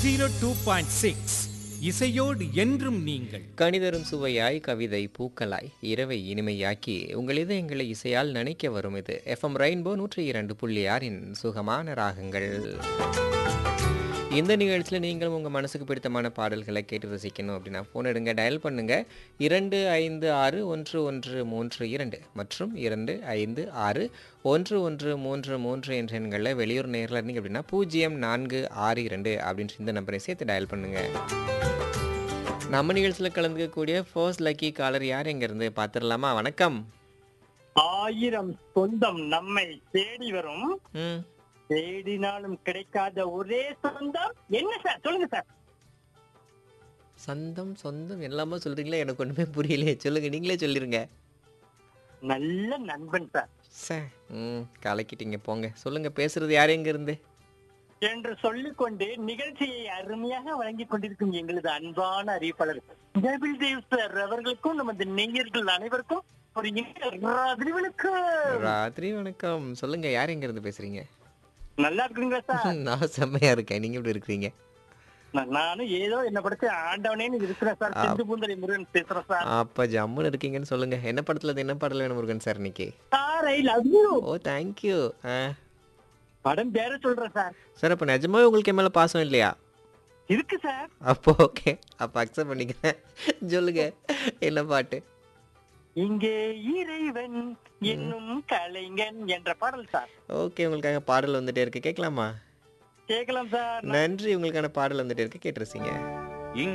Zero two point six இசையோடு என்றும் நீங்கள் கணிதரும் சுவையாய் கவிதை பூக்களாய் இரவை இனிமையாக்கி உங்கள் இதயங்களை இசையால் நினைக்க வரும் இது எஃப்எம் ரெயின்போ நூற்றி இரண்டு புள்ளி ஆறின் சுகமான ராகங்கள் இந்த நிகழ்ச்சியில் நீங்களும் உங்கள் மனசுக்கு பிடித்தமான பாடல்களை கேட்டு ரசிக்கணும் அப்படின்னா ஃபோன் எடுங்க டயல் பண்ணுங்க இரண்டு ஐந்து ஆறு ஒன்று ஒன்று மூன்று இரண்டு மற்றும் இரண்டு ஐந்து ஆறு ஒன்று ஒன்று மூன்று மூன்று என்ற எண்களில் வெளியூர் நேரில் இருந்தீங்க அப்படின்னா பூஜ்ஜியம் நான்கு ஆறு இரண்டு அப்படின்ற இந்த நம்பரை சேர்த்து டயல் பண்ணுங்க நம்ம நிகழ்ச்சியில் கலந்துக்கக்கூடிய ஃபர்ஸ்ட் லக்கி காலர் யார் எங்கேருந்து பார்த்துடலாமா வணக்கம் ஆயிரம் சொந்தம் நம்மை தேடி வரும் ம் தேடினாலும் கிடைக்காத ஒரே சொந்தம் என்ன சார் சொல்லுங்க சார் சொந்தம் சொந்தம் எல்லாமே சொல்கிறீங்களா எனக்கு ஒன்றுமே புரியலையே சொல்லுங்கள் நீங்களே சொல்லிடுங்க நல்ல நண்பன் சார் சார் ம் கலக்கிட்டீங்க போங்க சொல்லுங்கள் பேசுகிறது யார் எங்கேருந்து என்று சொல்லிக்கொண்டு நிகழ்ச்சியை அருமையாக வழங்கிக் கொண்டிருக்கும் எங்களது அன்பான அறிவிப்பாளர் டபிள் தேவ் சார் அவர்களுக்கும் நமது நேயர்கள் அனைவருக்கும் ஒரு இனிய ராத்திரி வணக்கம். ராத்திரி வணக்கம் சொல்லுங்கள் யார் எங்கேருந்து பேசுகிறீங்க நல்லா இருக்குங்களா சார் நான் செம்மையாக இருக்கேன் நீங்கள் எப்படி இருக்கிறீங்க நான் நானும் ஏதோ என்ன படிச்சு ஆண்டவனேன்னு இருக்கிறேன் சார் சிந்து பூந்தரை முருகன் பேசுறேன் சார் அப்போ ஜம்முன்னு இருக்கீங்கன்னு சொல்லுங்கள் என்ன படத்தில் அது என்ன பாடல் வேணும் முருகன் சார் இன்னைக்கு சார் ஐ லவ் யூ ஓ தேங்க்யூ ஆ படம் பேர சொல்றேன் சார் சார் அப்போ நிஜமாவே உங்களுக்கு என் மேலே பாசம் இல்லையா இருக்கு சார் அப்போ ஓகே அப்போ அக்செப்ட் பண்ணிக்கிறேன் சொல்லுங்க என்ன பாட்டு இங்கே இறைவன் என்னும் கலைஞன் என்ற பாடல் சார் ஓகே உங்களுக்காக பாடல் வந்துட்டே இருக்கு கேட்கலாமா கேட்கலாம் சார் நன்றி உங்களுக்கான பாடல் வந்துட்டே இருக்கு கேட்டுருசீங்க